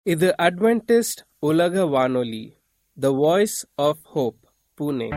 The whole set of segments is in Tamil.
இது அட்வென்டிஸ்ட் உலக வானொலி the voice of hope Pune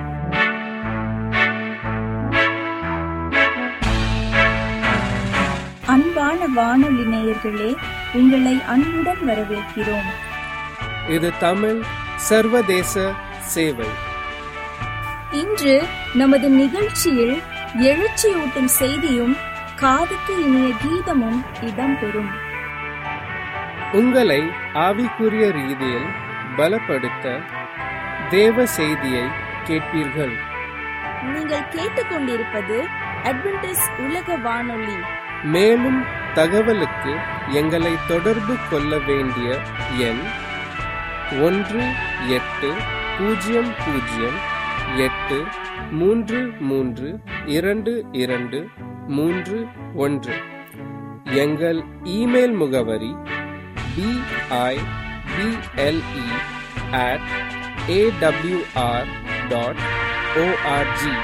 அன்பான வானொலி நேயர்களே உங்களை அன்புடன் வரவேற்கிறோம் இது தமிழ் சர்வதேச சேவை இன்று நமது நிகழ்ச்சியில் எழுச்சியூட்டும் செய்தியும் காதுக்கு இனிய கீதமும் இடம்பெறும் உங்களை ஆவிக்குரிய ரீதியில் பலப்படுத்த தேவ செய்தியை கேட்பீர்கள் நீங்கள் கேட்டுக்கொண்டிருப்பது அட்வென்டிஸ் உலக வானொலி மேலும் தகவலுக்கு எங்களை தொடர்பு கொள்ள வேண்டிய எண் ஒன்று எட்டு பூஜ்ஜியம் பூஜ்ஜியம் எட்டு மூன்று மூன்று இரண்டு இரண்டு மூன்று ஒன்று எங்கள் இமெயில் முகவரி B I B L E at AWR dot ORG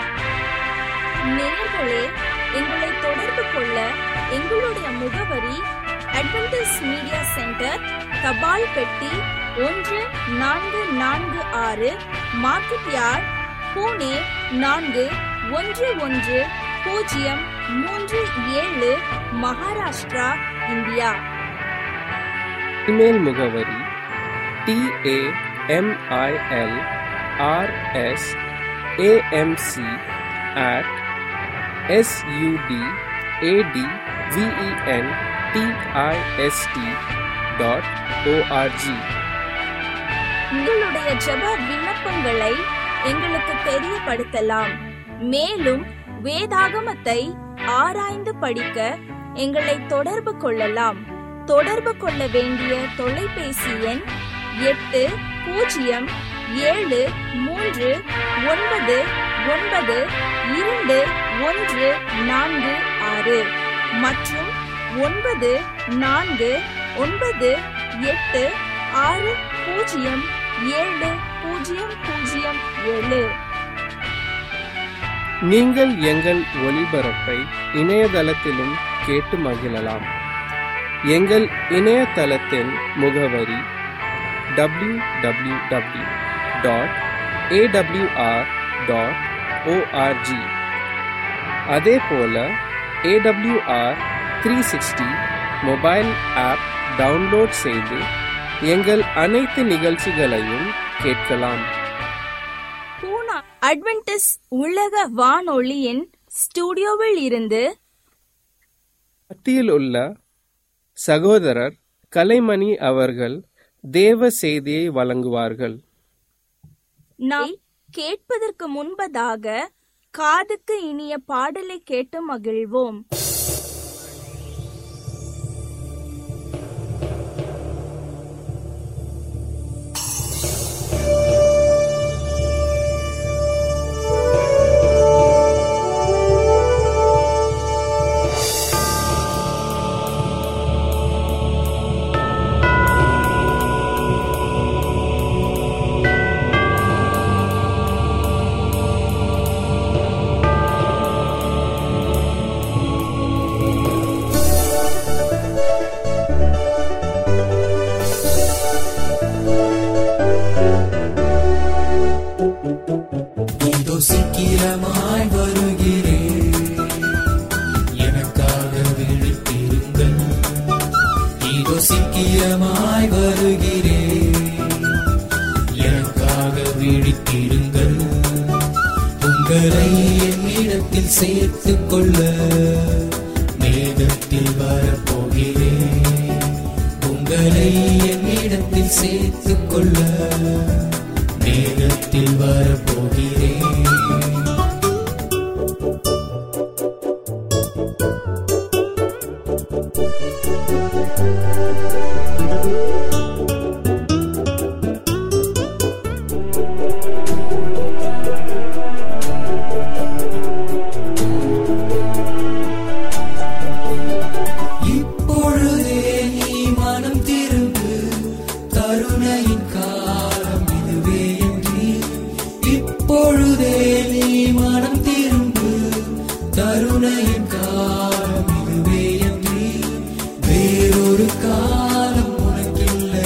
நேயர்களே எங்களை தொடர்பு கொள்ள எங்களுடைய முகவரி அட்வென்டிஸ் மீடியா சென்டர் தபால் பெட்டி ஒன்று நான்கு நான்கு ஆறு மார்க்கெட் யார்ட் பூனே நான்கு ஒன்று ஒன்று பூஜ்ஜியம் மூன்று ஏழு மகாராஷ்டிரா இந்தியா இமெயில் முகவரி T A M I L RS AMC at SUD AD VEN TIST dot ORG உங்களுடைய ஜெப விண்ணப்பங்களை எங்களுக்கு தெரியப்படுத்தலாம் மேலும் வேதாகமத்தை ஆராய்ந்து படிக்க எங்களை தொடர்பு கொள்ளலாம் தொடர்பு கொள்ள வேண்டிய தொலைபேசி எண் எட்டு பூஜ்ஜியம் ஏழு மூன்று ஒன்பது ஒன்பது இரண்டு ஒன்று நான்கு ஆறு மற்றும் ஒன்பது நான்கு ஒன்பது எட்டு ஆறு பூஜ்ஜியம் ஏழு பூஜ்ஜியம் பூஜ்ஜியம் ஏழு நீங்கள் எங்கள் ஒளிபரப்பை இணையதளத்திலும் கேட்டு மகிழலாம் எங்கள் இணையதளத்தின் முகவரி W W W dot AWR dot ORG அதே போல AWR three sixty mobile app download செய்து எங்கள் அனைத்து நிகழ்ச்சிகளையும் கேட்கலாம் பூனா அட்வென்டிஸ் உலக வானொலியின் ஸ்டுடியோவில் இருந்து மத்தியில் உள்ள சகோதரர் கலைமணி அவர்கள் தேவ செய்தியை வழங்குவார்கள் நாம் கேட்பதற்கு முன்பதாக காதுக்கு இனிய பாடலை கேட்டு மகிழ்வோம் இதோ சீக்கிரமாய் வருகிறேன் எனக்காக விழித்திருங்கள் இதோ சீக்கிரமாய் வருகிறேன் எனக்காக விழித்திருங்கள் உங்களை என்னிடத்தில் சேர்த்துக் கொள்ள மேகத்தில் வரப்போகிறேன் உங்களை என்னிடத்தில் சேர்த்துக் கொள்ள மேகத்தில் வரப்போகிறேன் இப்பொழுதே நீ மனம் திரும்பு கருணையின் காலம் இதுவே என்று இப்பொழுதே நீ மனம் திரும்பு கருணையின் காலம் இதுவே என்று வேறொரு காலம் உனக்கில்லை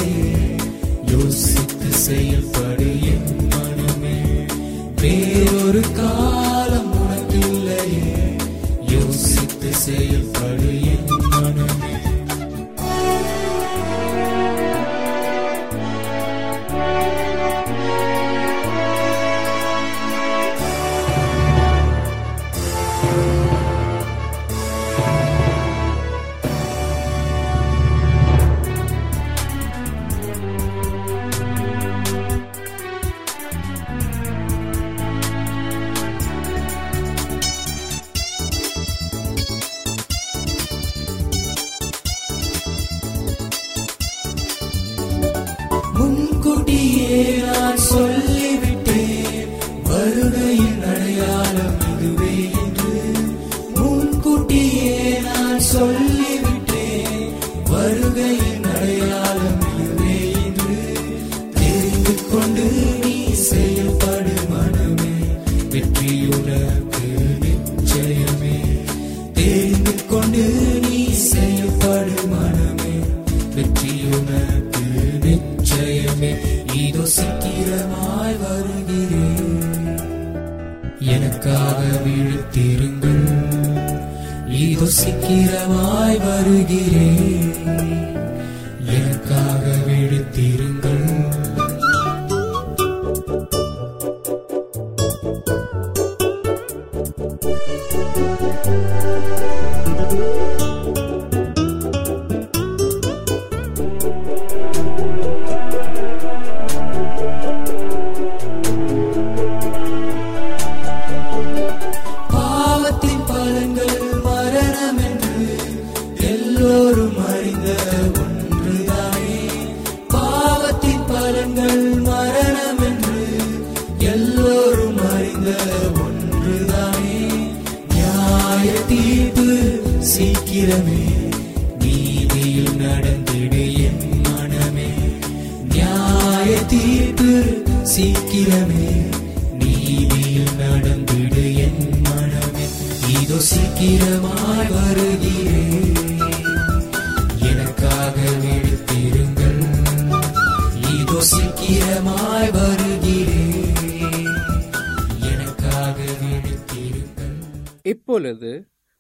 உனக்கு நிச்சயமே இதோ சீக்கிரமாய் வருகிறேன் எனக்காக விழித்திருங்கள் இதோ சீக்கிரமாய் வருகிறேன் எனக்காக விழித்திருங்கள் பாவத்தின் பலன்கள் மரணம் என்று எல்லோரும் அறிந்த ஒன்றுதானே பாவத்தின் பலன்கள் மரணம் என்று எல்லோரும் அறிந்த ஒன்றுதானே நியாய தீர்ப்பு சீக்கிரமே நீதியில் நடந்திடு என் மனமே நியாய தீர்ப்பு சீக்கிரமே நீதியில் நடந்திடு என் மனமே இதோ சீக்கிரமாய் வருகிறேன் எனக்காக விழித்திருங்கள் இதோ சீக்கிரமாய் வருகிறேன் எனக்காக விழித்திருங்கள் இப்பொழுது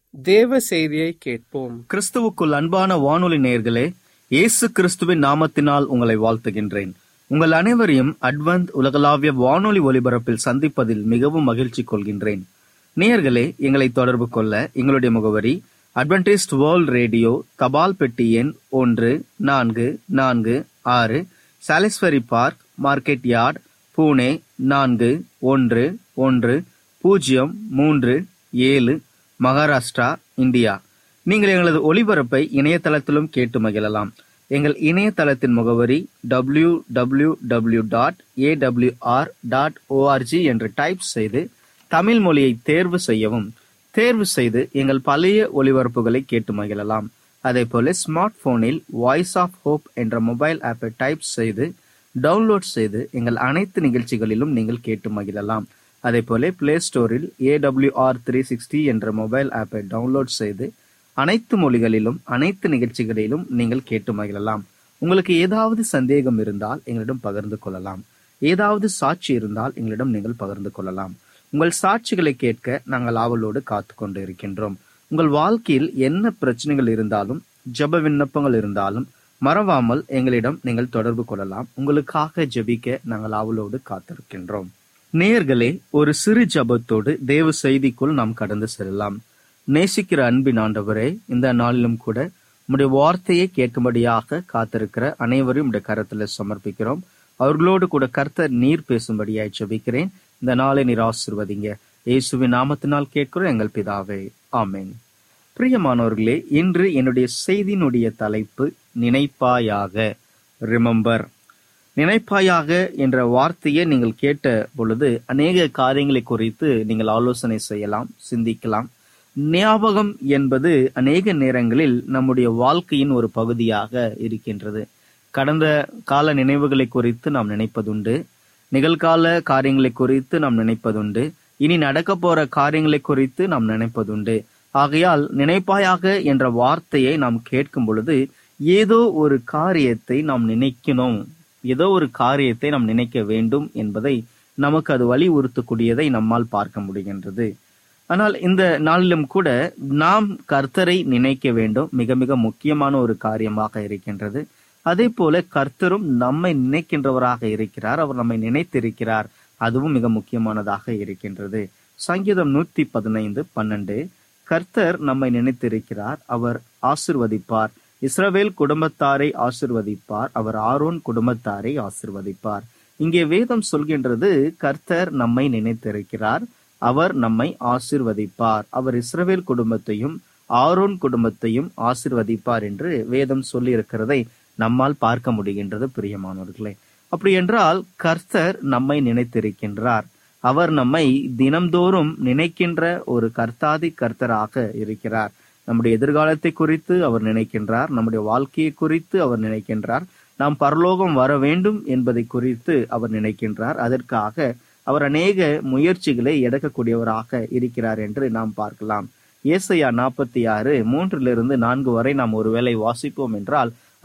தேவ செய்தியை கேட்போம் கிறிஸ்துவுக்குள் அன்பான வானொலி நேயர்களே இயேசு கிறிஸ்துவின் நாமத்தினால் உங்களை வாழ்த்துகின்றேன் உங்கள் அனைவரையும் அட்வந்த் உலகளாவிய வானொலி ஒலிபரப்பில் சந்திப்பதில் மிகவும் மகிழ்ச்சி கொள்கின்றேன் நேயர்களே எங்களை தொடர்பு கொள்ள எங்களுடைய முகவரி அட்வென்டிஸ்ட் வேர்ல்ட் ரேடியோ தபால் பெட்டி எண் ஒன்று நான்கு நான்கு ஆறு Salisbury park market yard Pune நான்கு ஒன்று ஒன்று பூஜ்ஜியம் மூன்று ஏழு மகாராஷ்டிரா இந்தியா நீங்கள் எங்களது ஒளிபரப்பை இணையதளத்திலும் கேட்டு மகிழலாம் எங்கள் இணையதளத்தின் முகவரி W W W dot AWR dot ORG என்று டைப் செய்து தமிழ் மொழியை தேர்வு செய்யவும் தேர்வு செய்து எங்கள் பழைய ஒளிபரப்புகளை கேட்டு மகிழலாம் அதே போல ஸ்மார்ட் போனில் வாய்ஸ் ஆஃப் ஹோப் என்ற மொபைல் ஆப்பை டைப் செய்து டவுன்லோட் செய்து எங்கள் அனைத்து நிகழ்ச்சிகளிலும் நீங்கள் கேட்டு மகிழலாம் அதே போல பிளே ஸ்டோரில் ஏடபிள்யூஆர் த்ரீ சிக்ஸ்டி என்ற மொபைல் ஆப்பை டவுன்லோட் செய்து அனைத்து மொழிகளிலும் அனைத்து நிகழ்ச்சிகளிலும் நீங்கள் கேட்டு மகிழலாம் உங்களுக்கு ஏதாவது சந்தேகம் இருந்தால் எங்களிடம் பகிர்ந்து கொள்ளலாம் ஏதாவது சாட்சி இருந்தால் எங்களிடம் நீங்கள் பகிர்ந்து கொள்ளலாம் உங்கள் சாட்சிகளை கேட்க நாங்கள் ஆவலோடு காத்து கொண்டு இருக்கின்றோம் உங்கள் வாழ்க்கையில் என்ன பிரச்சனைகள் இருந்தாலும் ஜெப விண்ணப்பங்கள் இருந்தாலும் மறவாமல் எங்களிடம் நீங்கள் தொடர்பு கொள்ளலாம் உங்களுக்காக ஜெபிக்க நாங்கள் ஆவலோடு காத்திருக்கின்றோம் நேயர்களே ஒரு சிறு ஜபத்தோடு தேவ செய்திக்குள் நாம் கடந்து செல்லலாம் நேசிக்கிற அன்பின் ஆண்டவரே இந்த நாளிலும் கூட உம்முடைய வார்த்தையை கேட்கும்படியாக காத்திருக்கிற அனைவரும் உடைய கரத்துல சமர்ப்பிக்கிறோம் அவர்களோடு கூட கர்த்தர் நீர் பேசும்படியாய் ஜெபிக்கிறேன் இந்த நாளை நீர் ஆசிர்வதிங்க இயேசுவின் நாமத்தினால் கேட்கிறோம் எங்கள் பிதாவே ஆமென் பிரியமானவர்களே இன்று என்னுடைய செய்தியினுடைய தலைப்பு நினைப்பாயாக ரிமெம்பர் நினைப்பாயாக என்ற வார்த்தையை நீங்கள் கேட்ட பொழுது அநேக காரியங்களை குறித்து நீங்கள் ஆலோசனை செய்யலாம் சிந்திக்கலாம் ஞாபகம் என்பது அநேக நேரங்களில் நம்முடைய வாழ்க்கையின் ஒரு பகுதியாக இருக்கின்றது கடந்த கால நினைவுகளை குறித்து நாம் நினைப்பதுண்டு நிகழ்கால காரியங்களை குறித்து நாம் நினைப்பதுண்டு இனி நடக்க போற காரியங்களை குறித்து நாம் நினைப்பதுண்டு ஆகையால் நினைப்பாயாக என்ற வார்த்தையை நாம் கேட்கும் பொழுது ஏதோ ஒரு காரியத்தை நாம் நினைக்கணும் ஏதோ ஒரு காரியத்தை நாம் நினைக்க வேண்டும் என்பதை நமக்கு அது வலியுறுத்தக்கூடியதை நம்மால் பார்க்க முடிகின்றது ஆனால் இந்த நாளிலும் கூட நாம் கர்த்தரை நினைக்க வேண்டும் மிக மிக முக்கியமான ஒரு காரியமாக இருக்கின்றது அதே போல கர்த்தரும் நம்மை நினைக்கின்றவராக இருக்கிறார் அவர் நம்மை நினைத்திருக்கிறார் அதுவும் மிக முக்கியமானதாக இருக்கின்றது சங்கீதம் நூத்தி பதினைந்து பன்னெண்டு கர்த்தர் நம்மை நினைத்திருக்கிறார் அவர் ஆசிர்வதிப்பார் இஸ்ரவேல் குடும்பத்தாரை ஆசிர்வதிப்பார் அவர் ஆரோன் குடும்பத்தாரை ஆசிர்வதிப்பார் இங்கே வேதம் சொல்கின்றது கர்த்தர் நம்மை நினைத்திருக்கிறார் அவர் நம்மை ஆசிர்வதிப்பார் அவர் இஸ்ரவேல் குடும்பத்தையும் ஆரோன் குடும்பத்தையும் ஆசிர்வதிப்பார் என்று வேதம் சொல்லி இருக்கிறதை நம்மால் பார்க்க முடிகின்றது பிரியமானவர்களே அப்படி என்றால் கர்த்தர் நம்மை நினைத்திருக்கின்றார் அவர் நம்மை தினம்தோறும் நினைக்கின்ற ஒரு கர்த்தாதி கர்த்தராக இருக்கிறார் நம்முடைய எதிர்காலத்தை குறித்து அவர் நினைக்கின்றார் நம்முடைய வாழ்க்கையை குறித்து அவர் நினைக்கின்றார் நாம் பரலோகம் வர வேண்டும் என்பதை குறித்து அவர் நினைக்கின்றார் அதற்காக அவர் அநேக முயற்சிகளை எடுக்கக்கூடியவராக இருக்கிறார் என்று நாம் பார்க்கலாம் ஏசையா நாற்பத்தி ஆறு மூன்றிலிருந்து நான்கு வரை நாம் ஒருவேளை வாசிப்போம் என்றால்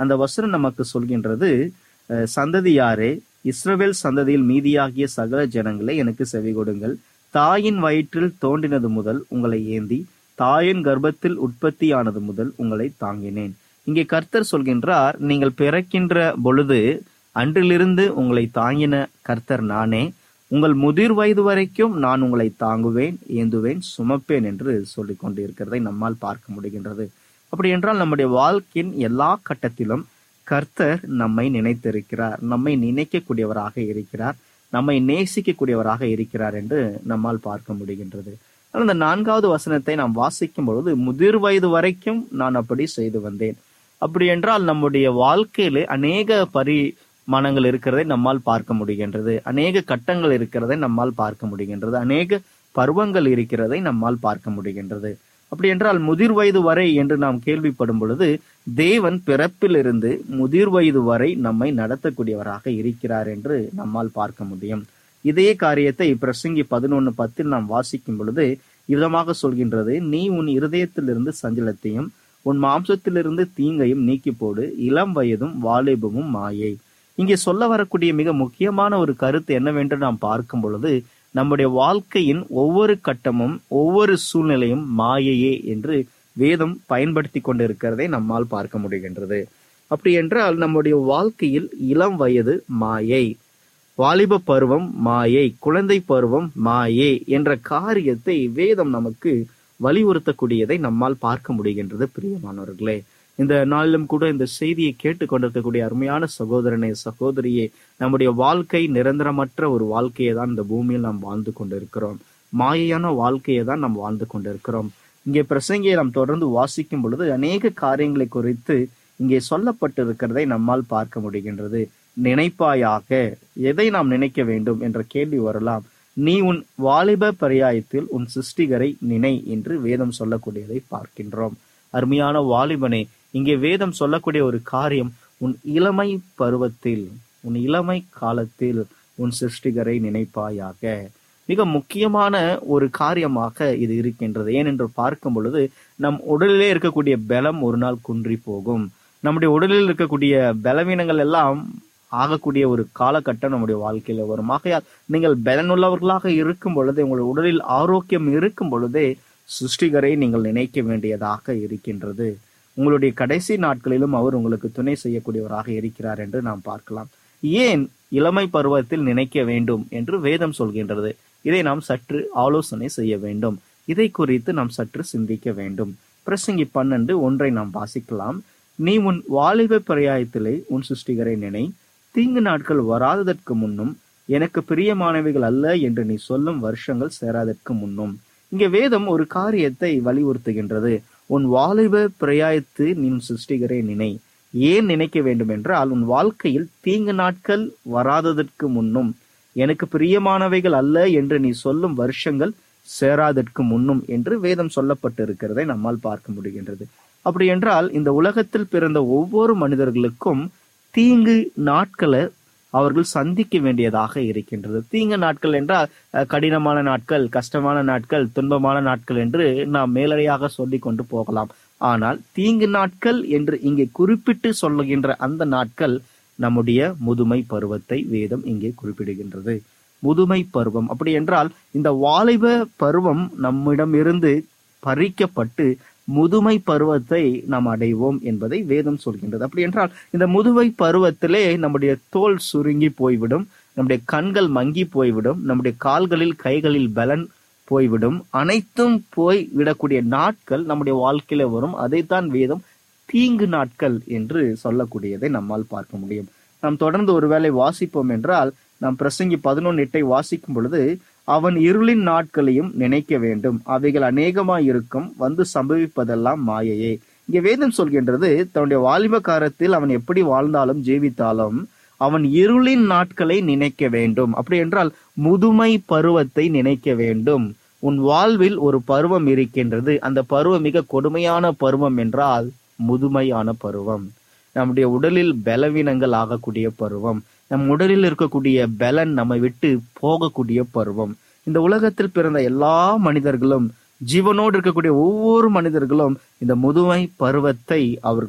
அந்த வசனம் நமக்கு சொல்கின்றது அஹ், சந்ததியாரே இஸ்ரவேல் சந்ததியில் மீதியாகிய சகல ஜனங்களே எனக்கு செவி கொடுங்கள் தாயின் வயிற்றில் தோன்றினது முதல் உங்களை ஏந்தி தாயின் கர்ப்பத்தில் உற்பத்தியானது முதல் உங்களை தாங்கினேன் இங்கே கர்த்தர் சொல்கின்றார் நீங்கள் பிறக்கின்ற பொழுது அன்றிலிருந்து உங்களை தாங்கின கர்த்தர் நானே உங்கள் முதிர் வயது வரைக்கும் நான் உங்களை தாங்குவேன் ஏந்துவேன் சுமப்பேன் என்று சொல்லிக் கொண்டிருக்கிறதை நம்மால் பார்க்க முடிகின்றது அப்படி என்றால் நம்முடைய வாழ்க்கையின் எல்லா கட்டத்திலும் கர்த்தர் நம்மை நினைத்திருக்கிறார் நம்மை நினைக்கக்கூடியவராக இருக்கிறார் நம்மை நேசிக்கக்கூடியவராக இருக்கிறார் என்று நம்மால் பார்க்க முடிகின்றது ஆனால் இந்த நான்காவது வசனத்தை நாம் வாசிக்கும் பொழுது முதிர் வயது வரைக்கும் நான் அப்படி செய்து வந்தேன் அப்படி என்றால் நம்முடைய வாழ்க்கையிலே அநேக பரிமாணங்கள் இருக்கிறதை நம்மால் பார்க்க முடிகின்றது அநேக கட்டங்கள் இருக்கிறதை நம்மால் பார்க்க முடிகின்றது அநேக பருவங்கள் இருக்கிறதை நம்மால் பார்க்க முடிகின்றது அப்படி என்றால் முதிர் வயது வரை என்று நாம் கேள்விப்படும் பொழுது தேவன் பிறப்பிலிருந்து முதிர் வயது வரை நம்மை நடத்தக்கூடியவராக இருக்கிறார் என்று நம்மால் பார்க்க முடியும் இதே காரியத்தை பிரசங்கி பதினொன்னு பத்தில் நாம் வாசிக்கும் பொழுது இவ்விதமாக சொல்கின்றது நீ உன் இருதயத்திலிருந்து சஞ்சலத்தையும் உன் மாம்சத்திலிருந்து தீங்கையும் நீக்கி போடு இளம் வயதும் வாலிபமும் மாயை இங்கே சொல்ல வரக்கூடிய மிக முக்கியமான ஒரு கருத்து என்னவென்று நாம் பார்க்கும் பொழுது நம்முடைய வாழ்க்கையின் ஒவ்வொரு கட்டமும் ஒவ்வொரு சூழ்நிலையும் மாயையே என்று வேதம் பயன்படுத்தி கொண்டிருக்கிறதை நம்மால் பார்க்க முடிகின்றது அப்படி என்றால் நம்முடைய வாழ்க்கையில் இளம் வயது மாயை வாலிப பருவம் மாயை குழந்தை பருவம் மாயே என்ற காரியத்தை வேதம் நமக்கு வலியுறுத்தக்கூடியதை நம்மால் பார்க்க முடிகின்றது பிரியமானவர்களே இந்த நாளிலும் கூட இந்த செய்தியை கேட்டுக்கொண்டிருக்கக்கூடிய அருமையான சகோதரனே சகோதரியே நம்முடைய வாழ்க்கை நிரந்தரமற்ற ஒரு வாழ்க்கையை தான் இந்த பூமியில் நாம் வாழ்ந்து கொண்டிருக்கிறோம் மாயையான வாழ்க்கையை தான் நாம் வாழ்ந்து கொண்டிருக்கிறோம் இங்கே பிரசங்கியை நாம் தொடர்ந்து வாசிக்கும் பொழுது அநேக காரியங்களை குறித்து இங்கே சொல்லப்பட்டிருக்கிறதை நம்மால் பார்க்க முடிகின்றது நினைப்பாயாக எதை நாம் நினைக்க வேண்டும் என்ற கேள்வி வரலாம் நீ உன் வாலிப பரியாயத்தில் உன் சிருஷ்டிகரை நினை என்று வேதம் சொல்லக்கூடியதை பார்க்கின்றோம் அருமையான வாலிபனே இங்கே வேதம் சொல்லக்கூடிய ஒரு காரியம் உன் இளமை பருவத்தில் உன் இளமை காலத்தில் உன் சிருஷ்டிகரை நினைப்பாயாக மிக முக்கியமான ஒரு காரியமாக இது இருக்கின்றது ஏனென்று பார்க்கும் பொழுது நம் உடலிலே இருக்கக்கூடிய பலம் ஒரு நாள் குன்றி போகும் நம்முடைய உடலில் இருக்கக்கூடிய பலவீனங்கள் எல்லாம் ஆகக்கூடிய ஒரு காலகட்டம் நம்முடைய வாழ்க்கையில வரும் ஆகையால் நீங்கள் பலனுள்ளவர்களாக இருக்கும் பொழுதே உங்கள் உடலில் ஆரோக்கியம் இருக்கும் பொழுதே சிருஷ்டிகரை நீங்கள் நினைக்க வேண்டியதாக இருக்கின்றது உங்களுடைய கடைசி நாட்களிலும் அவர் உங்களுக்கு துணை செய்யக்கூடியவராக இருக்கிறார் என்று நாம் பார்க்கலாம் ஏன் இளமை பருவத்தில் நினைக்க வேண்டும் என்று வேதம் சொல்கின்றது இதை நாம் சற்று ஆலோசனை செய்ய வேண்டும் இதை குறித்து நாம் சற்று சிந்திக்க வேண்டும் பிரசங்கி பன்னெண்டு ஒன்றை நாம் வாசிக்கலாம் நீ உன் வாலிப பிரயாயத்திலே உன் சிருஷ்டிகரை நினை தீங்கு நாட்கள் வராததற்கு முன்னும் எனக்கு பிரியமானவைகள் அல்ல என்று நீ சொல்லும் வருஷங்கள் சேராதற்கு முன்னும் இங்கே வேதம் ஒரு காரியத்தை வலியுறுத்துகின்றது உன் வாலிப பிரயாயத்து நீ உன் சிருஷ்டிகரை நினை ஏன் நினைக்க வேண்டும் என்றால் உன் வாழ்க்கையில் தீங்கு நாட்கள் வராததற்கு முன்னும் எனக்கு பிரியமானவைகள் அல்ல என்று நீ சொல்லும் வருஷங்கள் சேராதற்கு முன்னும் என்று வேதம் சொல்லப்பட்டிருக்கிறதை நம்மால் பார்க்க முடிகின்றது அப்படி என்றால் இந்த உலகத்தில் பிறந்த ஒவ்வொரு மனிதர்களுக்கும் தீங்கு நாட்களை அவர்கள் சந்திக்க வேண்டியதாக இருக்கின்றது தீங்கு நாட்கள் என்றால் அஹ், கடினமான நாட்கள் கஷ்டமான நாட்கள் துன்பமான நாட்கள் என்று நாம் மேலறையாக சொல்லிக் கொண்டு போகலாம் ஆனால் தீங்கு நாட்கள் என்று இங்கே குறிப்பிட்டு சொல்லுகின்ற அந்த நாட்கள் நம்முடைய முதுமை பருவத்தை வேதம் இங்கே குறிப்பிடுகின்றது முதுமை பருவம் அப்படி என்றால் இந்த வாலிப பருவம் நம்மிடம் இருந்து பறிக்கப்பட்டு முதுமை பருவத்தை நாம் அடைவோம் என்பதை வேதம் சொல்கின்றது அப்படி என்றால் இந்த முதுமை பருவத்திலே நம்முடைய தோல் சுருங்கி போய்விடும் நம்முடைய கண்கள் மங்கி போய்விடும் நம்முடைய கால்களில் கைகளில் பலன் போய்விடும் அனைத்தும் போய் விடக்கூடிய நாட்கள் நம்முடைய வாழ்க்கையில வரும் அதைத்தான் வேதம் தீங்கு நாட்கள் என்று சொல்லக்கூடியதை நம்மால் பார்க்க முடியும் நாம் தொடர்ந்து ஒருவேளை வாசிப்போம் என்றால் நாம் பிரசங்கி பதினொன்று எட்டை வாசிக்கும் பொழுது அவன் இருளின் நாட்களையும் நினைக்க வேண்டும் அவைகள் அநேகமாய் இருக்கும் வந்து சம்பவிப்பதெல்லாம் மாயையே இங்கே வேதம் சொல்கின்றது தன்னுடைய வாலிப காலத்தில் அவன் எப்படி வாழ்ந்தாலும் ஜீவித்தாலும் அவன் இருளின் நாட்களை நினைக்க வேண்டும் அப்படி என்றால் முதுமை பருவத்தை நினைக்க வேண்டும் உன் வாழ்வில் ஒரு பருவம் இருக்கின்றது அந்த பருவம் மிக கொடுமையான பருவம் என்றால் முதுமையான பருவம் நம்முடைய உடலில் பலவீனங்கள் ஆகக்கூடிய பருவம் நம் உடலில் இருக்கக்கூடிய பலன் நம்மை விட்டு போகக்கூடிய பருவம் இந்த உலகத்தில் பிறந்த எல்லா மனிதர்களும் ஜீவனோடு இருக்கக்கூடிய ஒவ்வொரு மனிதர்களும் இந்த முதுமை பருவத்தை அவர்கள்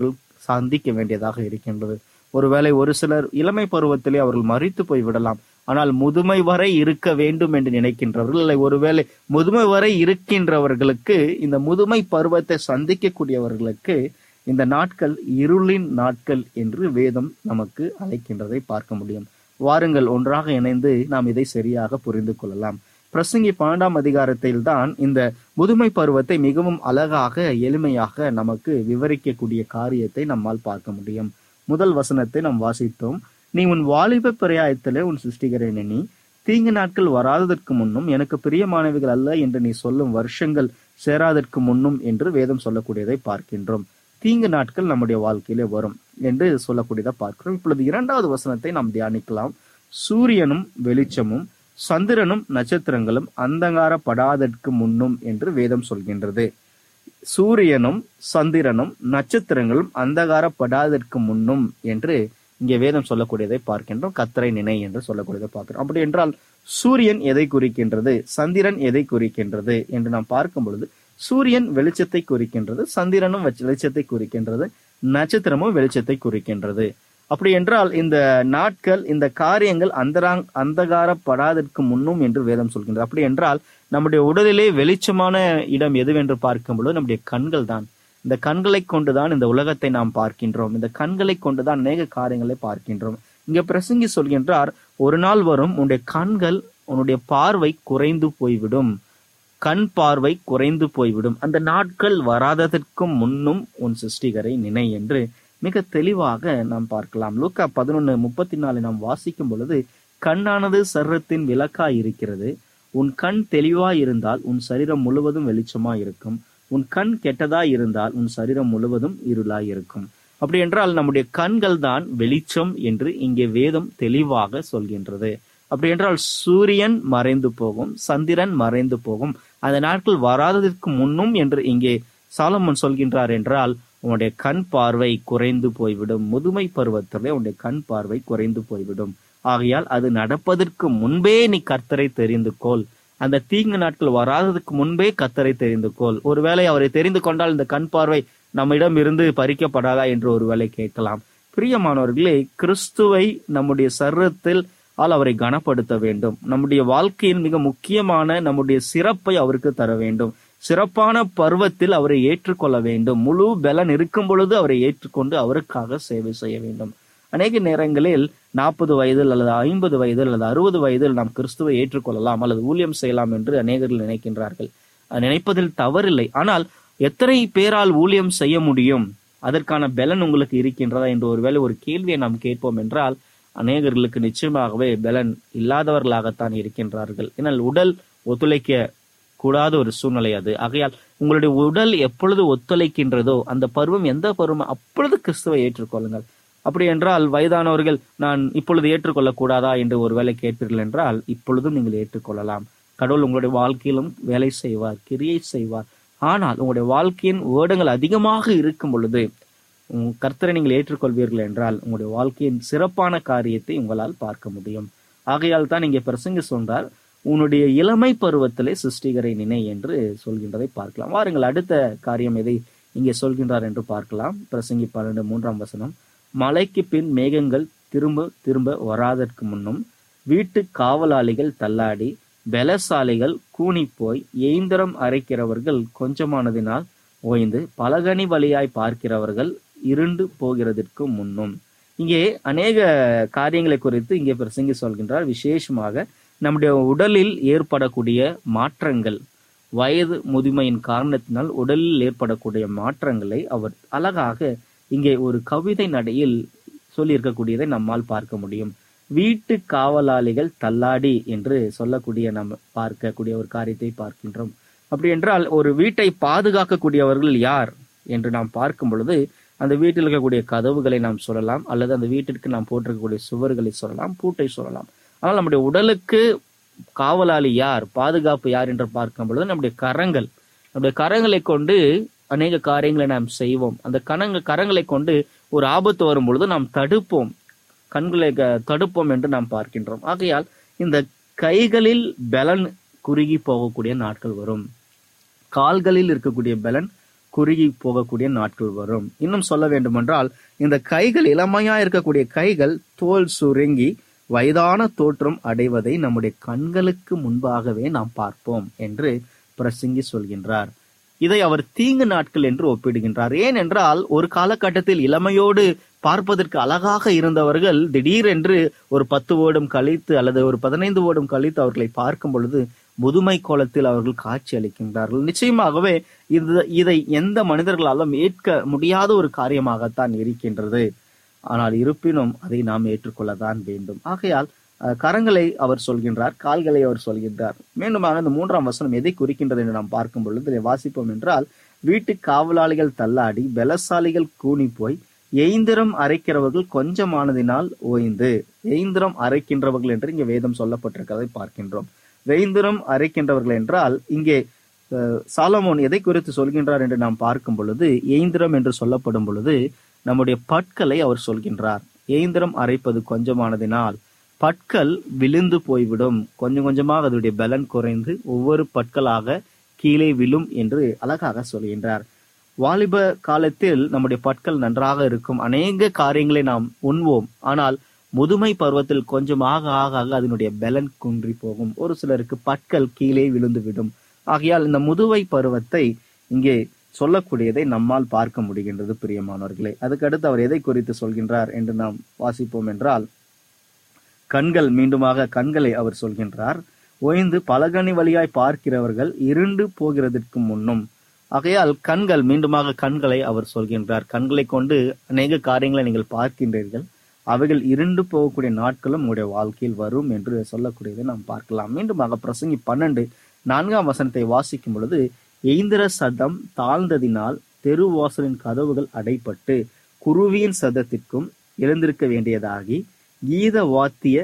சந்திக்க வேண்டியதாக இருக்கின்றது ஒருவேளை ஒரு சிலர் இளமை பருவத்திலே அவர்கள் மறித்து போய் விடலாம் ஆனால் முதுமை வரை இருக்க வேண்டும் என்று நினைக்கின்றவர்கள் இல்லை ஒருவேளை முதுமை வரை இருக்கின்றவர்களுக்கு இந்த முதுமை பருவத்தை சந்திக்கக்கூடியவர்களுக்கு இந்த நாட்கள் இருளின் நாட்கள் என்று வேதம் நமக்கு அழைக்கின்றதை பார்க்க முடியும் வாருங்கள் ஒன்றாக இணைந்து நாம் இதை சரியாக புரிந்து கொள்ளலாம் பிரசங்கி பன்னெண்டாம் அதிகாரத்தில் தான் இந்த முதுமை பருவத்தை மிகவும் அழகாக எளிமையாக நமக்கு விவரிக்கக்கூடிய காரியத்தை நம்மால் பார்க்க முடியும் முதல் வசனத்தை நாம் வாசித்தோம் நீ உன் வாலிப பிரயாயத்திலே உன் சிருஷ்டிகரை எண்ணி தீங்கு நாட்கள் வராததற்கு முன்னும் எனக்கு பிரியமானவைகள் அல்ல என்று நீ சொல்லும் வருஷங்கள் சேராதற்கு முன்னும் என்று வேதம் சொல்லக்கூடியதை பார்க்கின்றோம் தீங்கு நாட்கள் நம்முடைய வாழ்க்கையிலே வரும் என்று சொல்லக்கூடியதை பார்க்கிறோம் இப்பொழுது இரண்டாவது வசனத்தை நாம் தியானிக்கலாம் சூரியனும் வெளிச்சமும் சந்திரனும் நட்சத்திரங்களும் அந்தகாரப்படாதற்கு முன்னும் என்று வேதம் சொல்கின்றது சூரியனும் சந்திரனும் நட்சத்திரங்களும் அந்தகாரப்படாதற்கு முன்னும் என்று இங்கே வேதம் சொல்லக்கூடியதை பார்க்கின்றோம் கத்தரை நினை என்று சொல்லக்கூடியதை பார்க்கிறோம் அப்படி என்றால் சூரியன் எதை குறிக்கின்றது சந்திரன் எதை குறிக்கின்றது என்று நாம் பார்க்கும் பொழுது சூரியன் வெளிச்சத்தை குறிக்கின்றது சந்திரனும் வெச்ச- வெளிச்சத்தை குறிக்கின்றது நட்சத்திரமும் வெளிச்சத்தை குறிக்கின்றது அப்படி என்றால் இந்த நாட்கள் இந்த காரியங்கள் அந்தராங் அந்தகாரப்படாதற்கு முன்னும் என்று வேதம் சொல்கின்றது அப்படி என்றால் நம்முடைய உடலிலே வெளிச்சமான இடம் எதுவென்று பார்க்கும் பொழுது நம்முடைய கண்கள் தான் இந்த கண்களை கொண்டுதான் இந்த உலகத்தை நாம் பார்க்கின்றோம் இந்த கண்களை கொண்டுதான் அநேக காரியங்களை பார்க்கின்றோம் இங்க பிரசங்கி சொல்கின்றார் ஒரு நாள் வரும் உன்னுடைய கண்கள் உன்னுடைய பார்வை குறைந்து போய்விடும் கண் பார்வை குறைந்து போய்விடும் அந்த நாட்கள் வராததற்கும் முன்னும் உன் சிருஷ்டிகரை நினை என்று மிக தெளிவாக நாம் பார்க்கலாம் லூக்கா பதினொன்னு முப்பத்தி நாலு நாம் வாசிக்கும் பொழுது கண்ணானது சர்ரத்தின் விளக்காய் இருக்கிறது உன் கண் தெளிவாய் இருந்தால் உன் சரீரம் முழுவதும் வெளிச்சமாய் இருக்கும் உன் கண் கெட்டதாய் இருந்தால் உன் சரீரம் முழுவதும் இருளாய் இருக்கும் அப்படி என்றால் நம்முடைய கண்கள் தான் வெளிச்சம் என்று இங்கே வேதம் தெளிவாக சொல்கின்றது அப்படி என்றால் சூரியன் மறைந்து போகும் சந்திரன் மறைந்து போகும் அந்த நாட்கள் வராததற்கு முன்னும் என்று இங்கே சாலமன் சொல்கின்றார் என்றால் உன்னுடைய கண் பார்வை குறைந்து போய்விடும் முதுமை பருவத்திலே உன்னுடைய கண் பார்வை குறைந்து போய்விடும் ஆகையால் அது நடப்பதற்கு முன்பே நீ கர்த்தரை தெரிந்து கொள் அந்த தீங்கு நாட்கள் வராததுக்கு முன்பே கர்த்தரை தெரிந்து கொள் ஒருவேளை அவரை தெரிந்து கொண்டால் இந்த கண் பார்வை நம்மிடம் இருந்து பறிக்கப்படாதா என்று ஒருவேளை கேட்கலாம் பிரியமானவர்களே கிறிஸ்துவை நம்முடைய சர்வத்தில் ஆல் அவரை கனப்படுத்த வேண்டும் நம்முடைய வாழ்க்கையின் மிக முக்கியமான நம்முடைய சிறப்பை அவருக்கு தர வேண்டும் சிறப்பான பருவத்தில் அவரை ஏற்றுக்கொள்ள வேண்டும் முழு பலன் இருக்கும் பொழுது அவரை ஏற்றுக்கொண்டு அவருக்காக சேவை செய்ய வேண்டும் அநேக நேரங்களில் நாற்பது வயதில் அல்லது ஐம்பது வயதில் அல்லது அறுபது வயதில் நாம் கிறிஸ்துவை ஏற்றுக்கொள்ளலாம் அல்லது ஊழியம் செய்யலாம் என்று அநேகர்கள் நினைக்கின்றார்கள் அது நினைப்பதில் தவறில்லை ஆனால் எத்தனை பேரால் ஊழியம் செய்ய முடியும் அதற்கான பலன் உங்களுக்கு இருக்கின்றதா என்று ஒருவேளை ஒரு கேள்வியை நாம் கேட்போம் என்றால் அநேகர்களுக்கு நிச்சயமாகவே பலன் இல்லாதவர்களாகத்தான் இருக்கின்றார்கள் ஏனால் உடல் ஒத்துழைக்க கூடாத ஒரு சூழ்நிலை அது ஆகையால் உங்களுடைய உடல் எப்பொழுது ஒத்துழைக்கின்றதோ அந்த பருவம் எந்த பருவம் அப்பொழுது கிறிஸ்துவை ஏற்றுக்கொள்ளுங்கள் அப்படி என்றால் வயதானவர்கள் நான் இப்பொழுது ஏற்றுக்கொள்ளக் கூடாதா என்று ஒருவேளை கேட்பீர்கள் என்றால் இப்பொழுதும் நீங்கள் ஏற்றுக்கொள்ளலாம் கடவுள் உங்களுடைய வாழ்க்கையிலும் வேலை செய்வார் கிரியை செய்வார் ஆனால் உங்களுடைய வாழ்க்கையின் வேடங்கள் அதிகமாக இருக்கும் பொழுது உம் கர்த்தரை நீங்கள் ஏற்றுக்கொள்வீர்கள் என்றால் உங்களுடைய வாழ்க்கையின் சிறப்பான காரியத்தை உங்களால் பார்க்க முடியும் ஆகையால் தான் இங்கே பிரசங்க சொன்னார் உன்னுடைய இளமை பருவத்திலே சிருஷ்டிகரை நினை என்று சொல்கின்றதை பார்க்கலாம் வாருங்கள் அடுத்த காரியம் எதை இங்கே சொல்கின்றார் என்று பார்க்கலாம் பிரசங்கி பன்னெண்டு மூன்றாம் வசனம் மலைக்கு பின் மேகங்கள் திரும்ப திரும்ப வராதற்கு முன்னும் வீட்டு காவலாளிகள் தள்ளாடி பலசாலிகள் கூனி போய் எய்ந்திரம் அரைக்கிறவர்கள் கொஞ்சமானதினால் ஓய்ந்து பலகனி வழியாய் பார்க்கிறவர்கள் இருண்டு போகிறதற்கு முன்னும் இங்கே அநேக காரியங்களை குறித்து இங்கே பிரசங்கி சொல்கின்றார் விசேஷமாக நம்முடைய உடலில் ஏற்படக்கூடிய மாற்றங்கள் வயது முதுமையின் காரணத்தினால் உடலில் ஏற்படக்கூடிய மாற்றங்களை அவர் அழகாக இங்கே ஒரு கவிதை நடையில் சொல்லியிருக்கக்கூடியதை நம்மால் பார்க்க முடியும் வீட்டு காவலாளிகள் தள்ளாடி என்று சொல்லக்கூடிய நம்ம பார்க்கக்கூடிய ஒரு காரியத்தை பார்க்கின்றோம் அப்படி என்றால் ஒரு வீட்டை பாதுகாக்கக்கூடியவர்கள் யார் என்று நாம் பார்க்கும் பொழுது அந்த வீட்டில் இருக்கக்கூடிய கதவுகளை நாம் சொல்லலாம் அல்லது அந்த வீட்டிற்கு நாம் போட்டிருக்கக்கூடிய சுவர்களை சொல்லலாம் பூட்டை சொல்லலாம் ஆனால் நம்முடைய உடலுக்கு காவலாளி யார் பாதுகாப்பு யார் என்று பார்க்கும் பொழுது நம்முடைய கரங்கள் நம்முடைய கரங்களை கொண்டு அநேக காரியங்களை நாம் செய்வோம் அந்த கரங்க கரங்களை கொண்டு ஒரு ஆபத்து வரும் பொழுது நாம் தடுப்போம் கண்களை க- தடுப்போம் என்று நாம் பார்க்கின்றோம் ஆகையால் இந்த கைகளில் பலன் குறுகி போகக்கூடிய நாட்கள் வரும் கால்களில் இருக்கக்கூடிய பலன் குறுகி போகக்கூடிய நாட்கள் வரும் இன்னும் சொல்ல வேண்டுமென்றால் இந்த கைகள் இளமையா இருக்கக்கூடிய கைகள் தோல் சுருங்கி வயதான தோற்றம் அடைவதை நம்முடைய கண்களுக்கு முன்பாகவே நாம் பார்ப்போம் என்று பிரசங்கி சொல்கின்றார் இதை அவர் தீங்கு நாட்கள் என்று ஒப்பிடுகின்றார் ஏனென்றால் ஒரு காலகட்டத்தில் இளமையோடு பார்ப்பதற்கு அழகாக இருந்தவர்கள் திடீரென்று ஒரு பத்து வருடம் கழித்து அல்லது ஒரு பதினைந்து வருடம் கழித்து அவர்களை பார்க்கும் பொழுது முதுமை கோலத்தில் அவர்கள் காட்சி அளிக்கின்றார்கள் நிச்சயமாகவே இது இதை எந்த மனிதர்களாலும் ஏற்க முடியாத ஒரு காரியமாகத்தான் இருக்கின்றது ஆனால் இருப்பினும் அதை நாம் ஏற்றுக்கொள்ளத்தான் வேண்டும் ஆகையால் அஹ், கரங்களை அவர் சொல்கின்றார் கால்களை அவர் சொல்கின்றார் மீண்டுமாக இந்த மூன்றாம் வசனம் எதை குறிக்கின்றது என்று நாம் பார்க்கும் பொழுது இதை வாசிப்போம் என்றால் வீட்டு காவலாளிகள் தள்ளாடி பலசாலிகள் கூனி போய் எய்ந்திரம் அரைக்கிறவர்கள் கொஞ்சமானதினால் ஓய்ந்து எய்ந்திரம் அரைக்கின்றவர்கள் என்று இங்கே வேதம் சொல்லப்பட்டிருக்கிறதை பார்க்கின்றோம் வெய்ந்திரம் அரைக்கின்றவர்கள் என்றால் இங்கே அஹ், சாலமோன் எதை குறித்து சொல்கின்றார் என்று நாம் பார்க்கும் பொழுது எய்ந்திரம் என்று சொல்லப்படும் பொழுது நம்முடைய பற்களை அவர் சொல்கின்றார் எய்ந்திரம் அரைப்பது கொஞ்சமானதினால் பற்கள் விழுந்து போய்விடும் கொஞ்சம் கொஞ்சமாக அதனுடைய பலன் குறைந்து ஒவ்வொரு பற்களாக கீழே விழும் என்று அழகாக சொல்கின்றார் வாலிப காலத்தில் நம்முடைய பற்கள் நன்றாக இருக்கும் அநேக காரியங்களை நாம் உண்வோம் ஆனால் முதுமை பருவத்தில் கொஞ்சம் ஆக ஆக ஆக அதனுடைய பலன் குன்றி போகும் ஒரு சிலருக்கு பற்கள் கீழே விழுந்து விடும் ஆகையால் இந்த முதுமை பருவத்தை இங்கே சொல்லக்கூடியதை நம்மால் பார்க்க முடிகின்றது பிரியமானவர்களே அதுக்கடுத்து அவர் எதை குறித்து சொல்கின்றார் என்று நாம் வாசிப்போம் என்றால் கண்கள் மீண்டுமாக கண்களை அவர் சொல்கின்றார் ஓய்ந்து பலகனி வழியாய் பார்க்கிறவர்கள் இருண்டு போகிறதற்கு முன்னும் ஆகையால் கண்கள் மீண்டுமாக கண்களை அவர் சொல்கின்றார் கண்களை கொண்டு அநேக காரியங்களை நீங்கள் பார்க்கின்றீர்கள் அவைகள் இருண்டு போகக்கூடிய நாட்களும் உங்களுடைய வாழ்க்கையில் வரும் என்று சொல்லக்கூடியதை நாம் பார்க்கலாம் மீண்டுமாக பிரசங்கி பன்னெண்டு நான்காம் வசனத்தை வாசிக்கும் பொழுது எய்ந்திர சதம் தாழ்ந்ததினால் தெருவாசலின் கதவுகள் அடைப்பட்டு குருவியின் சதத்திற்கும் எழுந்திருக்க வேண்டியதாகி கீத வாத்திய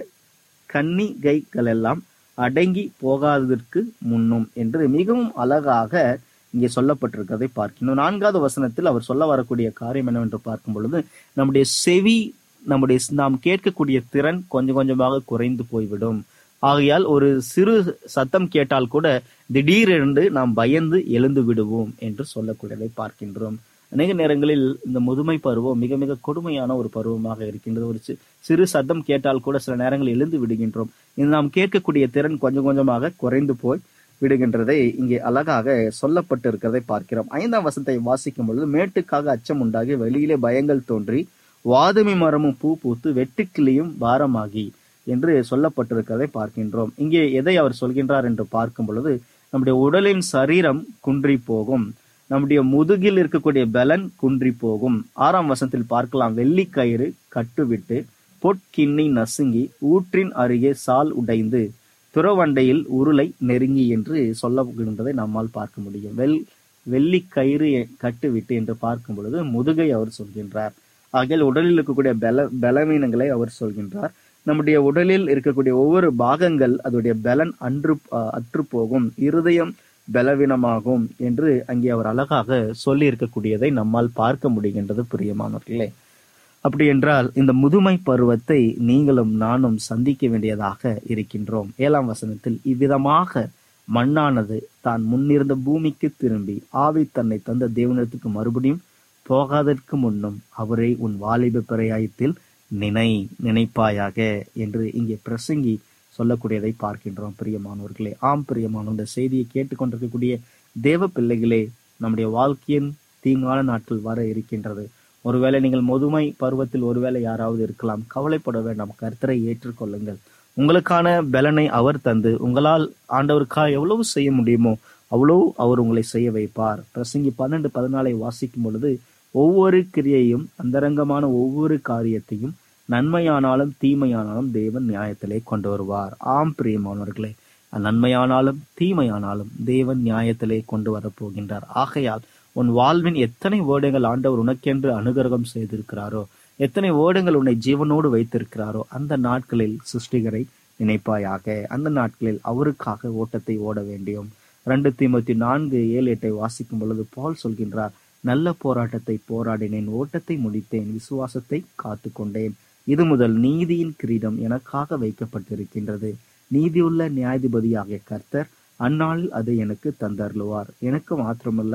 கன்னிகைகளெல்லாம் அடங்கி போகாததற்கு முன்னும் என்று மிகவும் அழகாக இங்கே சொல்லப்பட்டிருக்கிறதை பார்க்கணும் நான்காவது வசனத்தில் அவர் சொல்ல வரக்கூடிய காரியம் என்னவென்று பார்க்கும் பொழுது நம்முடைய செவி நம்முடைய நாம் கேட்கக்கூடிய திறன் கொஞ்சம் கொஞ்சமாக குறைந்து போய்விடும் ஆகையால் ஒரு சிறு சத்தம் கேட்டால் கூட திடீரென்று நாம் பயந்து எழுந்து விடுவோம் என்று சொல்லக்கூடியதை பார்க்கின்றோம் அநேக நேரங்களில் இந்த முதுமை பருவம் மிக மிக கொடுமையான ஒரு பருவமாக இருக்கின்றது ஒரு சி- சிறு சத்தம் கேட்டால் கூட சில நேரங்களில் எழுந்து விடுகின்றோம் இது நாம் கேட்கக்கூடிய திறன் கொஞ்சம் கொஞ்சமாக குறைந்து போய் விடுகின்றதை இங்கே அழகாக சொல்லப்பட்டு இருக்கிறதை பார்க்கிறோம் ஐந்தாம் வசனத்தை வாசிக்கும் பொழுது மேட்டுக்காக அச்சம் உண்டாகி வெளியிலே பயங்கள் தோன்றி வாதுமி மரமும் பூ பூத்து வெட்டுக்கிளியும் பாரமாகி என்று சொல்லப்பட்டிருக்கிறதை பார்க்கின்றோம் இங்கே எதை அவர் சொல்கின்றார் என்று பார்க்கும் பொழுது நம்முடைய உடலின் சரீரம் குன்றி போகும் நம்முடைய முதுகில் இருக்கக்கூடிய பலன் குன்றி போகும் ஆறாம் வசனத்தில் பார்க்கலாம் வெள்ளிக்கயிறு கட்டுவிட்டு பொற்கிண்ணி நசுங்கி ஊற்றின் அருகே சால் உடைந்து துறவண்டையில் உருளை நெருங்கி என்று சொல்லப்படுகின்றதை நம்மால் பார்க்க முடியும் வெள் வெள்ளிக்கயிறு கட்டுவிட்டு என்று பார்க்கும் பொழுது முதுகை அவர் சொல்கின்றார் ஆகையால் உடலில் இருக்கக்கூடிய பல பலவீனங்களை அவர் சொல்கின்றார் நம்முடைய உடலில் இருக்கக்கூடிய ஒவ்வொரு பாகங்கள் அதோடைய பலன் அன்று அஹ், அற்று போகும் இருதயம் பலவீனமாகும் என்று அங்கே அவர் அழகாக சொல்லி இருக்கக்கூடியதை நம்மால் பார்க்க முடிகின்றது பிரியமானவர்களே அப்படி என்றால் இந்த முதுமை பருவத்தை நீங்களும் நானும் சந்திக்க வேண்டியதாக இருக்கின்றோம் ஏழாம் வசனத்தில் இவ்விதமாக மண்ணானது தான் முன்னிருந்த பூமிக்கு திரும்பி ஆவி தன்னை தந்த தேவனிடத்துக்கு மறுபடியும் போகாதற்கு முன்னும் அவரை உன் வாலிப பிரயாயத்தில் நினை நினைப்பாயாக என்று இங்கே பிரசங்கி சொல்லக்கூடியதை பார்க்கின்றோம் பிரியமானவர்களே ஆம் பிரியமான இந்த செய்தியை கேட்டுக்கொண்டிருக்கக்கூடிய தேவ பிள்ளைகளே நம்முடைய வாழ்க்கையின் தீங்கான நாட்கள் வர இருக்கின்றது ஒருவேளை நீங்கள் முதுமை பருவத்தில் ஒருவேளை யாராவது இருக்கலாம் கவலைப்பட வேண்டாம் கர்த்தரை ஏற்றுக்கொள்ளுங்கள் உங்களுக்கான பலனை அவர் தந்து உங்களால் ஆண்டவருக்காக எவ்வளவு செய்ய முடியுமோ அவ்வளவு அவர் உங்களை செய்ய வைப்பார் பிரசங்கி பன்னெண்டு பதினாலை வாசிக்கும் பொழுது ஒவ்வொரு கிரியையும் அந்தரங்கமான ஒவ்வொரு காரியத்தையும் நன்மையானாலும் தீமையானாலும் தேவன் நியாயத்திலே கொண்டு வருவார் ஆம் பிரியமானவர்களே நன்மையானாலும் தீமையானாலும் தேவன் நியாயத்திலே கொண்டு வரப்போகின்றார் ஆகையால் உன் வாழ்வின் எத்தனை வேடங்கள் ஆண்டவர் உனக்கென்று அனுகிரகம் செய்திருக்கிறாரோ எத்தனை வேடங்கள் உன்னை ஜீவனோடு வைத்திருக்கிறாரோ அந்த நாட்களில் சிருஷ்டிகரை நினைப்பாயாக அந்த நாட்களில் அவருக்காக ஓட்டத்தை ஓட வேண்டும் ரெண்டு தீமத்தி நான்கு ஏழு எட்டை வாசிக்கும் பொழுது பால் சொல்கின்றார் நல்ல போராட்டத்தை போராடினேன் ஓட்டத்தை முடித்தேன் விசுவாசத்தை காத்து கொண்டேன் இது முதல் நீதியின் கிரீடம் எனக்காக வைக்கப்பட்டிருக்கின்றது நீதியுள்ள நியாயாதிபதியாகிய கர்த்தர் அந்நாளில் அதை எனக்கு தந்தருளுவார் எனக்கு மாத்திரமல்ல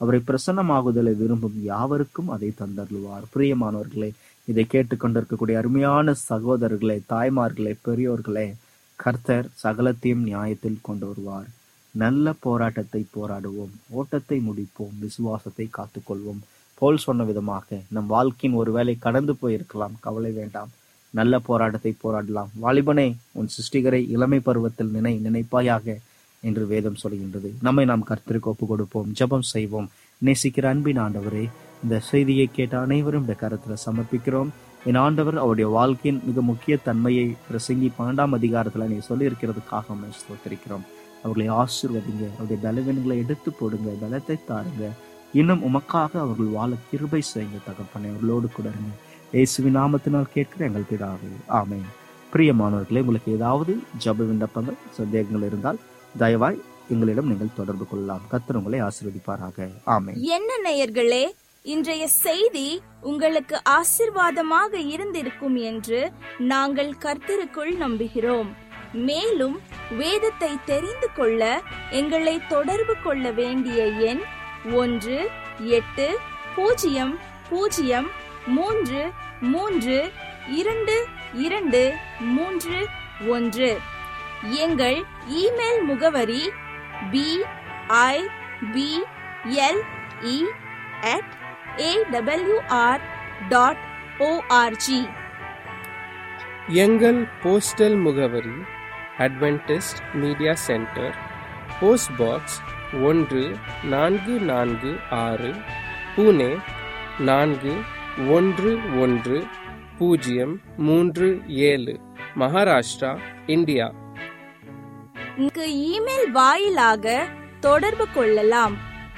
அவரை பிரசன்னமாகுதலை விரும்பும் யாவருக்கும் அதை தந்தருளுவார் பிரியமானவர்களே இதை கேட்டுக்கொண்டிருக்கக்கூடிய அருமையான சகோதரர்களே தாய்மார்களே பெரியோர்களே கர்த்தர் சகலத்தையும் நியாயத்தில் கொண்டு வருவார் நல்ல போராட்டத்தை போராடுவோம் ஓட்டத்தை முடிப்போம் விசுவாசத்தை காத்துக்கொள்வோம் போல் சொன்ன விதமாக நம் வாழ்க்கையின் ஒருவேளை கடந்து போயிருக்கலாம் கவலை வேண்டாம் நல்ல போராட்டத்தை போராடலாம் வாலிபனே உன் சிருஷ்டிகரை இளமை பருவத்தில் நினை நினைப்பாயாக என்று வேதம் சொல்கின்றது நம்மை நாம் கர்த்தருக்கு ஒப்பு கொடுப்போம் ஜெபம் செய்வோம் நேசிக்கிற அன்பின் ஆண்டவரே இந்த செய்தியை கேட்ட அனைவரும் இந்த கருத்துல சமர்ப்பிக்கிறோம் என் ஆண்டவர் அவருடைய வாழ்க்கையின் மிக முக்கிய தன்மையை பிரசங்கி பன்னெண்டாம் அதிகாரத்துல நீ சொல்லி இருக்கிறதுக்காக நம்ம ஸ்தோத்திரிக்கிறோம் அவர்களை ஆசீர்வதிங்க அவருடைய பலவீனங்களை எடுத்து போடுங்க பலத்தை தாருங்க இன்னும் உமக்காக அவர்கள் வாழ கிருபை செய்யுங்க தகப்பனே அவர்களோடு கூட இருங்க இயேசுவின் நாமத்தினால் கேட்கிற எங்கள் பிதாவே ஆமென் பிரியமானவர்களே உங்களுக்கு ஏதாவது ஜப விண்ணப்பங்கள் சந்தேகங்கள் இருந்தால் தயவாய் எங்களிடம் நீங்கள் தொடர்பு கொள்ளலாம் கர்த்தர் உங்களை ஆசீர்வதிப்பாராக ஆமென் என்ன நேயர்களே இன்றைய செய்தி உங்களுக்கு ஆசிர்வாதமாக இருந்திருக்கும் என்று நாங்கள் கர்த்தருக்குள் நம்புகிறோம் மேலும் வேதத்தை தெரிந்து கொள்ள எங்களை தொடர்பு கொள்ள வேண்டிய எண் ஒன்று எட்டு பூஜ்ஜியம் பூஜ்ஜியம் மூன்று மூன்று இரண்டு இரண்டு மூன்று ஒன்று எங்கள் இமெயில் முகவரி B I B L E at AWR dot ORG எங்கள் போஸ்டல் முகவரி Adventist media centre post box ஒன்று நான்கு நான்கு ஆறு புனே நான்கு ஒன்று ஒன்று பூஜ்ஜியம் மூன்று ஏழு மகாராஷ்டிரா இந்தியா இங்கு இமெயில் வாயிலாக தொடர்பு கொள்ளலாம்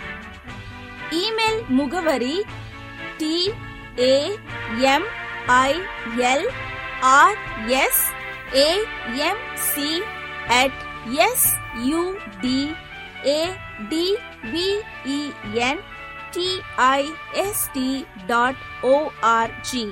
இமெயில் முகவரி T A M I L R S A M C at S U D A D V E N T I S T dot ORG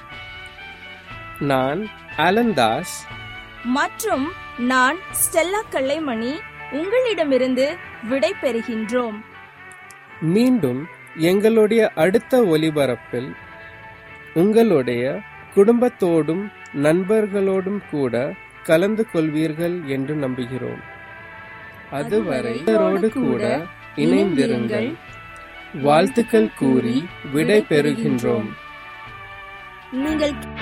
நான் அலந்தாஸ் மற்றும் நான் ஸ்டெல்லா கல்லைமணி உங்களிடமிருந்து விடை பெறுகின்றோம் மீண்டும் எங்களுடைய அடுத்த ஒலிபரப்பில் உங்களுடைய குடும்பத்தோடும் நண்பர்களோடும் கூட கலந்து கொள்வீர்கள் என்று நம்புகிறோம் அதுவரை இவரோடு கூட இணைந்திருங்கள் வாழ்த்துக்கள் கூறி விடை பெறுகின்றோம் நீங்கள்